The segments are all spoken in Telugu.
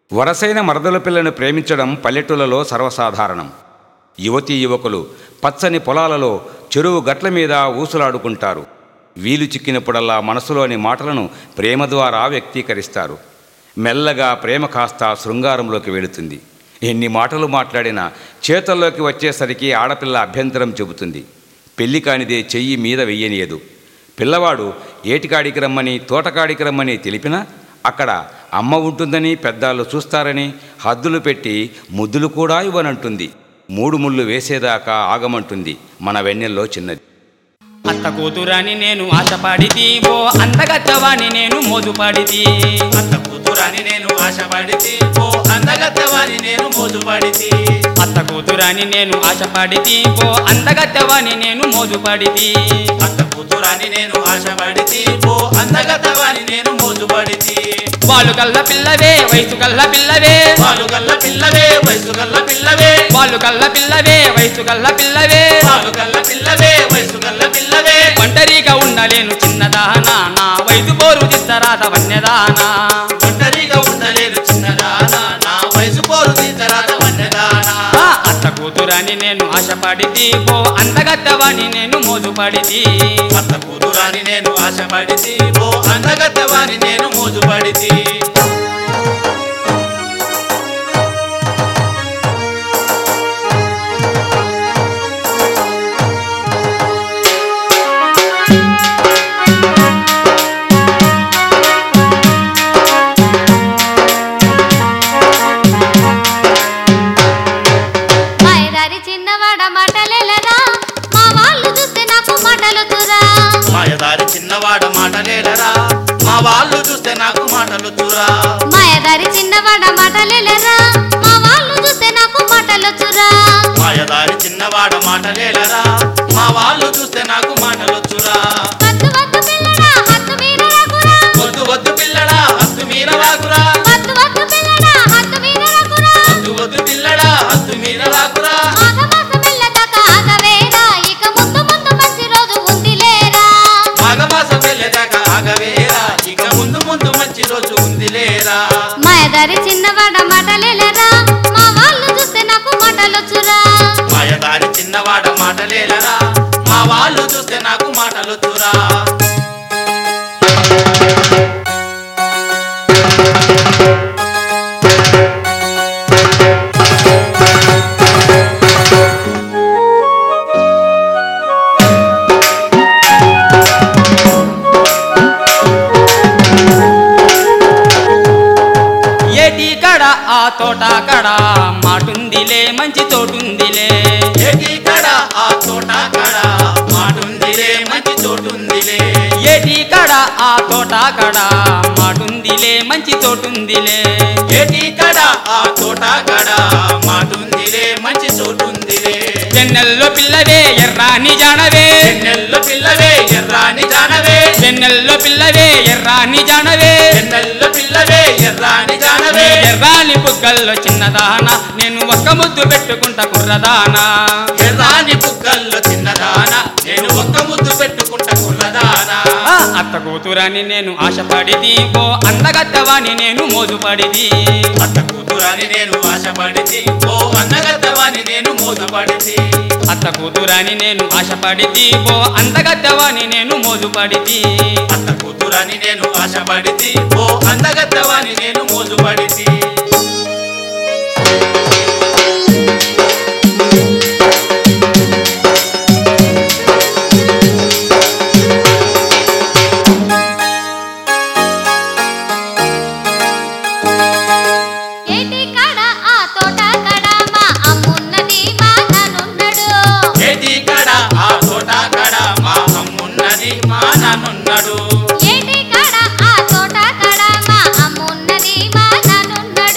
వరసైన మరదల పిల్లను ప్రేమించడం పల్లెటూళ్ళలో సర్వసాధారణం యువతీ యువకులు పచ్చని పొలాలలో చెరువు గట్ల మీద ఊసులాడుకుంటారు వీలు చిక్కినప్పుడల్లా మనసులోని మాటలను ప్రేమ ద్వారా వ్యక్తీకరిస్తారు మెల్లగా ప్రేమ కాస్త శృంగారంలోకి వెళుతుంది ఎన్ని మాటలు మాట్లాడినా చేతల్లోకి వచ్చేసరికి ఆడపిల్ల అభ్యంతరం చెబుతుంది పెళ్లి కానిదే చెయ్యి మీద వెయ్యనియదు పిల్లవాడు ఏటికాడికి రమ్మని తోటకాడికి రమ్మని తెలిపినా అక్కడ అమ్మ ఉంటుందని పెద్దాళ్ళు చూస్తారని హద్దులు పెట్టి ముద్దులు కూడా ఇవ్వనంటుంది మూడు ముళ్ళు వేసేదాకా ఆగమంటుంది మన వెన్నెల్లో చిన్నది అత్త కూతురని నేను ఆశపడితి ఓ అందగత్తవాని నేను మోజుపడితి అత్త కూతురని నేను ఆశపడితి ఓ అందగత్తవాని నేను మోజుపడితి అత్త కూతురని నేను ఆశపడితి ఓ అందగత్తవాని నేను మోజుపడితి అత్త కూతురని నేను ఆశపడితి ఓ అందగత్తవాని నేను మోజుపడితి వాళ్ళు కల్ల పిల్లవే వయసు కల్ల పిల్లవే పాలు గల్ల పిల్లవే వయసు గల్ల పిల్లవే వాళ్ళు కల్ల పిల్లవే వయసు కల్ల పిల్లవే పాలు గల్ల పిల్లవే వయసు గల్ల పిల్లవే ఒంటరిగా ఉండలేను చిన్నదానా నా వయసు పోరు తీస్తరాత వన్యదానా ఒంటరిగా ఉండలేను చిన్నదానా నా వయసు పోరు తీసరాత వన్నదానా ఆ అత్త కూతురని నేను ఆశపడితి ఓ అందగత్తవాని నేను మోజుపడితి అత్త కూతురని నేను ఆశపడితి ఓ అందగత్తవాని నేను మోజుపడితి మాయదారి చిన్నవాడ మాటలేలరా మా వాళ్ళు చూస్తే నాకు మాటలుతురా మాయదారి చిన్నవాడ మాటలేలరా మా వాళ్ళు చూస్తే నాకు మాటలు చురా మాయదారి చిన్నవాడ మాటలేలరా మా వాళ్ళు చూస్తే నాకు మాటలుతురా మాయదారి చిన్నవాడ మాటలేలరా మా వాళ్ళు చూస్తే నాకు మాటలు చురా వద్దు వద్దు పిల్లడా హద్దు మీర రాకురా వద్దు వద్దు పిల్లడా హత్తు మీర రాకురా వద్దు వద్దు పిల్లడా హద్దు మీర రాకురా వద్దు వద్దు పిల్లడా హత్తు మీర రాకురా మాఘమాసం వెళ్ళదాకా ఆగవేరా ఇక ముందు ముందు మంచి రోజు ఉంది లేరా మాఘమాసం వెళ్ళేదాకా ఆగవేరా ఇక ముందు ముందు మంచి రోజు ఉంది లేరా మాయదారి చిన్నవాడ మాటలేలరా మా వాళ్ళు చూస్తే నాకు మాటలొచ్చురా మాయదారి చిన్నవాడ మాటలేలరా మా వాళ్ళు చూస్తే నాకు మాటలు చురా ఏటి కడ ఆ తోట కడ మాటుందిలే మంచి తోటుందిలే ఏటి కడ ఆ తోట కడ మాటుందిలే మంచి చోటుందిలే ఏటి కడ ఆ తోట కడ మాటుందిలే మంచి తోటుందిలే ఏటి కడ ఆ తోట కడ మాటుందిలే మంచి చోటుందిలే వెన్నెల్లో పిల్లవే ఎర్రాని జానవే ఎన్నెల్లో పిల్లవే ఎర్రాని జానవే వెన్నెల్లో పిల్లవే ఎర్రాని జానవే ఎన్నెల్లో పిల్లవే ఎర్రాని జానవే ఎర్రాని బుగ్గల్లో చిన్నదాన నేను ఒక్క ముద్దు పెట్టుకుంటా కుర్రదానా ఎర్రాని బుగ్గల్లో చిన్నదాన నేను ఒక్క ముద్దు పెట్టుకుంటా కుర్రదానా ఆ అత్త కూతురని నేను ఆశపడిది ఓ అందగత్తవాని నేను మోజుపడిది అత్త కూతురని నేను ఆశపడితి ఓ అన్నగద్దవాని నేను మోసపడితి అత్త కూతురని నేను ఆశపడిది ఓ అందగత్తవాని నేను మోజుపడిది అత్త కూతురని నేను ఆశపడితి ఓ అందగద్దవాని నేను మోజుపడితి ఏటి కాడ ఆ తోట కడ మా అమ్మున్నది మా నానున్నడు ఏటి కడ ఆ తోట కడ మా అమ్మున్నది మా నాన్నున్నాడు ఏటి కాడ ఆ తోట కడ మా అమ్మున్నది మా నానున్నడు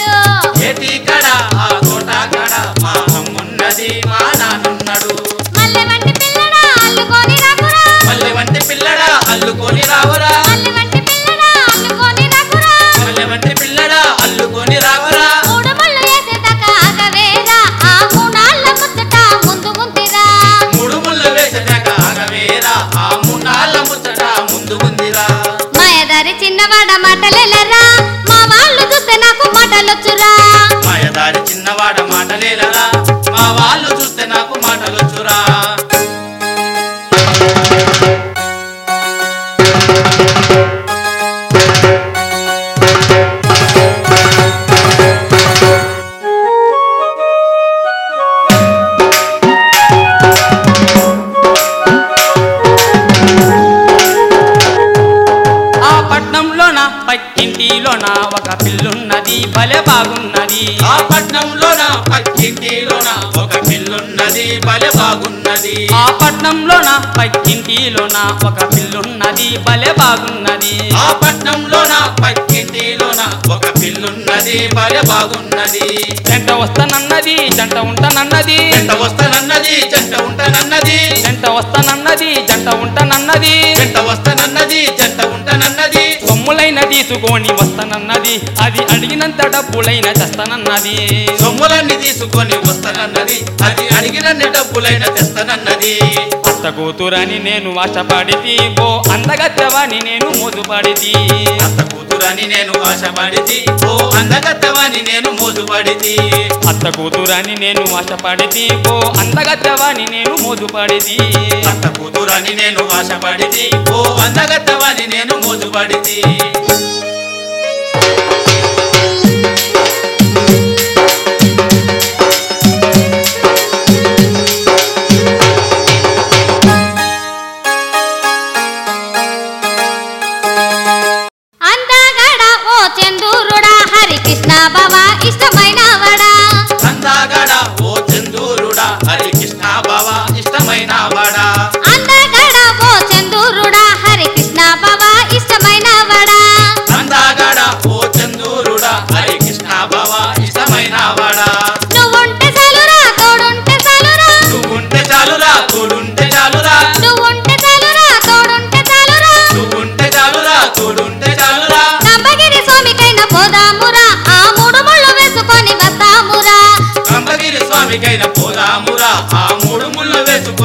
భలే బాగున్నది ఆ పట్నంలోన పక్కింటిలోన ఒక పిల్లున్నది భలే బాగున్నది ఆ పట్నంలోన పక్కింటిలోన ఒక పిల్లున్నది భలే బాగున్నది ఆ పట్నంలోన పక్కింటిలోన ఒక పిల్లున్నది భలే బాగున్నది జంట వస్తానన్నది జంట ఉంటానన్నది జంట వస్తానన్నది జంట ఉంటానన్నది జంట వస్తానన్నది జంట ఉంటానన్నది జంట వస్తానన్నది జంట ఉంటానన్నది సొమ్ములైన తీసుకొని వస్తానన్నది అది అడిగినంత డబ్బులైన తెస్తానన్నది సొమ్ములన్నీ తీసుకొని వస్తానన్నది అది అడిగినన్ని డబ్బులైన తెస్తానన్నది అత్త కూతురని నేను ఆశపడితి ఓ అందగత్తెవని నేను మోజుపడితి అత్త కూతురని నేను ఆశపడితి ఓ అందగత్తవని నేను మోజుపడితి అత్త కూతురని నేను ఆశపడితి ఓ అందగత్తెవని నేను మోజుపడితి అత్త కూతురని నేను ఆశపడితి ఓ అందగత్తవని నేను మోజుపడితి అందగడ ఓ చందూరుడా హరికృష్ణ బావా ఇష్టమైన వడా అందాగడ ఓ చందూరుడా హరికృష్ణ బావ ఇష్టమైన వాడా అందగడ ఓ చందూరుడా హరికృష్ణ బావా ఇష్టమైన వడా అందాగడ ఓ చందూరుడా హరికృష్ణ బావ ఇష్టమైన వాడా నువ్వుంటే చాలురా తోడుంటే చాలురా నువ్వుంటే చాలురా తోడుంటే చాలురా నువ్వుంటే చాలురా తోడుంటే చాలురా నువ్వుంటే చాలురా తోడుంటే చాలురా నంబగిరి స్వామికైనా పోదామురా ఆ మూడు ముళ్ళు వేసుకొని వస్తామురా కంబగిరి స్వామికైన పోదామురా ఆ మూడు ముళ్ళు వేసుకొని